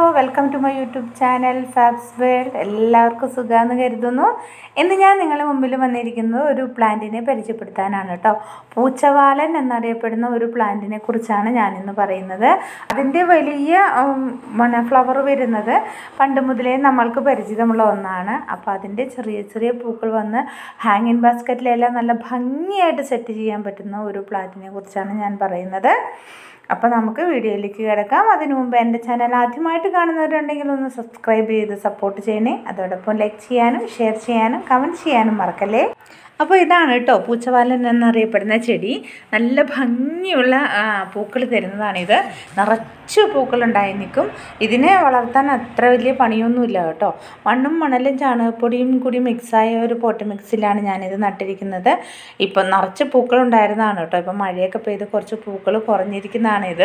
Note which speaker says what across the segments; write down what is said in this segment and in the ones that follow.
Speaker 1: welcome to my YouTube channel Fab's World എല്ലാവർക്കും സുഖമെന്ന് കരുതുന്നു ഇന്ന് ഞാൻ നിങ്ങളുടെ മുമ്പിൽ വന്നിരിക്കുന്നത് ഒരു പ്ലാന്റിനെ പരിചയപ്പെടുത്താനാണ് കേട്ടോ പൂച്ചവാലൻ എന്നറിയപ്പെടുന്ന ഒരു പ്ലാന്റിനെ കുറിച്ചാണ് ഞാനിന്ന് പറയുന്നത് അതിൻ്റെ വലിയ ഉം, പിന്നെ ഫ്ലവർ വരുന്നത് പണ്ട് മുതലേ നമ്മൾക്ക് പരിചിതമുള്ള ഒന്നാണ് അപ്പോൾ അതിൻ്റെ ചെറിയ ചെറിയ പൂക്കൾ വന്ന് ഹാങ്ങിങ് ബാസ്ക്കറ്റിലെല്ലാം നല്ല ഭംഗിയായിട്ട് സെറ്റ് ചെയ്യാൻ പറ്റുന്ന ഒരു പ്ലാന്റിനെ കുറിച്ചാണ് ഞാൻ പറയുന്നത് അപ്പോൾ നമുക്ക് വീഡിയോയിലേക്ക് കിടക്കാം അതിനു മുമ്പ് എൻ്റെ ചാനൽ ആദ്യമായിട്ട് കാണുന്നവരുണ്ടെങ്കിൽ ഒന്ന് സബ്സ്ക്രൈബ് ചെയ്ത് സപ്പോർട്ട് ചെയ്യണേ അതോടൊപ്പം ലൈക്ക് ചെയ്യാനും ഷെയർ ചെയ്യാനും കമൻറ്റ് ചെയ്യാനും മറക്കല്ലേ അപ്പോൾ ഇതാണ് കേട്ടോ പൂച്ചവാലൻ എന്നറിയപ്പെടുന്ന ചെടി നല്ല ഭംഗിയുള്ള പൂക്കൾ തരുന്നതാണിത് നിറച്ച് പൂക്കളുണ്ടായി നിൽക്കും ഇതിനെ വളർത്താൻ അത്ര വലിയ പണിയൊന്നുമില്ല കേട്ടോ മണ്ണും മണലും ചാണകപ്പൊടിയും കൂടി മിക്സായ ഒരു പോട്ട് മിക്സിലാണ് ഞാനിത് നട്ടിരിക്കുന്നത് ഇപ്പം നിറച്ച് പൂക്കളുണ്ടായിരുന്നതാണ് കേട്ടോ ഇപ്പം മഴയൊക്കെ പെയ്ത് കുറച്ച് പൂക്കൾ കുറഞ്ഞിരിക്കുന്നതാണിത്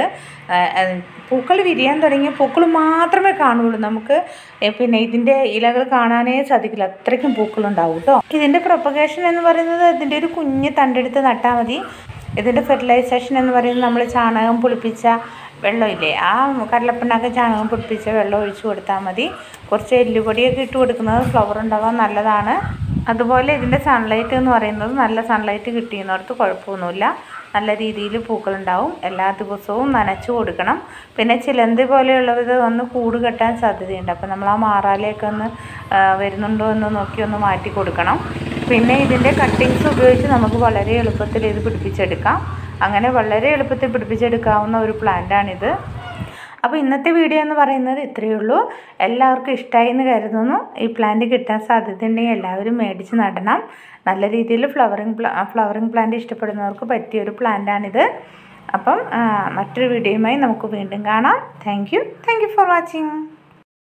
Speaker 1: പൂക്കൾ വിരിയാൻ തുടങ്ങിയ പൂക്കൾ മാത്രമേ കാണുള്ളൂ നമുക്ക് ഏ, പിന്നെ ഇതിൻ്റെ ഇലകൾ കാണാനേ സാധിക്കില്ല അത്രയ്ക്കും പൂക്കളുണ്ടാവും കേട്ടോ ഇതിൻ്റെ പ്രൊപ്പഗേഷൻ എന്ന് പറയുന്നത് ഇതിൻ്റെ ഒരു കുഞ്ഞ് തണ്ടെടുത്ത് നട്ടാൽ മതി ഇതിൻ്റെ ഫെർട്ടിലൈസേഷൻ എന്ന് പറയുന്നത് നമ്മൾ ചാണകം പുളിപ്പിച്ച വെള്ളമില്ലേ ആ കടലപ്പിണ്ണാക്ക് ചാണകം പുളിപ്പിച്ച വെള്ളം ഒഴിച്ച് കൊടുത്താൽ മതി കുറച്ച് എല്ലുപൊടിയൊക്കെ ഇട്ട് കൊടുക്കുന്നത് ഫ്ലവർ ഉണ്ടാകാൻ നല്ലതാണ് അതുപോലെ ഇതിൻ്റെ സൺലൈറ്റ് എന്ന് പറയുന്നത് നല്ല സൺലൈറ്റ് കിട്ടിയെന്നോർത്ത് കുഴപ്പമൊന്നുമില്ല നല്ല രീതിയിൽ പൂക്കളുണ്ടാവും എല്ലാ ദിവസവും നനച്ചു കൊടുക്കണം പിന്നെ ചിലന്തി പോലെയുള്ളത് വന്ന് കൂട് കെട്ടാൻ സാധ്യതയുണ്ട് അപ്പോൾ നമ്മൾ ആ മാറാലയൊക്കെ ഒന്ന് ആ, വരുന്നുണ്ടോ എന്ന് നോക്കി ഒന്ന് മാറ്റി കൊടുക്കണം പിന്നെ ഇതിൻ്റെ കട്ടിങ്സ് ഉപയോഗിച്ച് നമുക്ക് വളരെ എളുപ്പത്തിൽ ഇത് പിടിപ്പിച്ചെടുക്കാം അങ്ങനെ വളരെ എളുപ്പത്തിൽ പിടിപ്പിച്ചെടുക്കാവുന്ന ഒരു പ്ലാന്റാണിത് അപ്പോൾ ഇന്നത്തെ വീഡിയോ എന്ന് പറയുന്നത് ഇത്രയേ ഉള്ളൂ എല്ലാവർക്കും ഇഷ്ടമായി എന്ന് കരുതുന്നു ഈ പ്ലാന്റ് കിട്ടാൻ സാധ്യതയുണ്ടെങ്കിൽ എല്ലാവരും മേടിച്ച് നടണം നല്ല രീതിയിൽ ഫ്ലവറിങ് പ്ലാ ഫ്ലവറിങ് പ്ലാന്റ് ഇഷ്ടപ്പെടുന്നവർക്ക് പറ്റിയ ഒരു പ്ലാന്റാണിത് അപ്പം ആ, മറ്റൊരു വീഡിയോയുമായി നമുക്ക് വീണ്ടും കാണാം thank you thank you for watching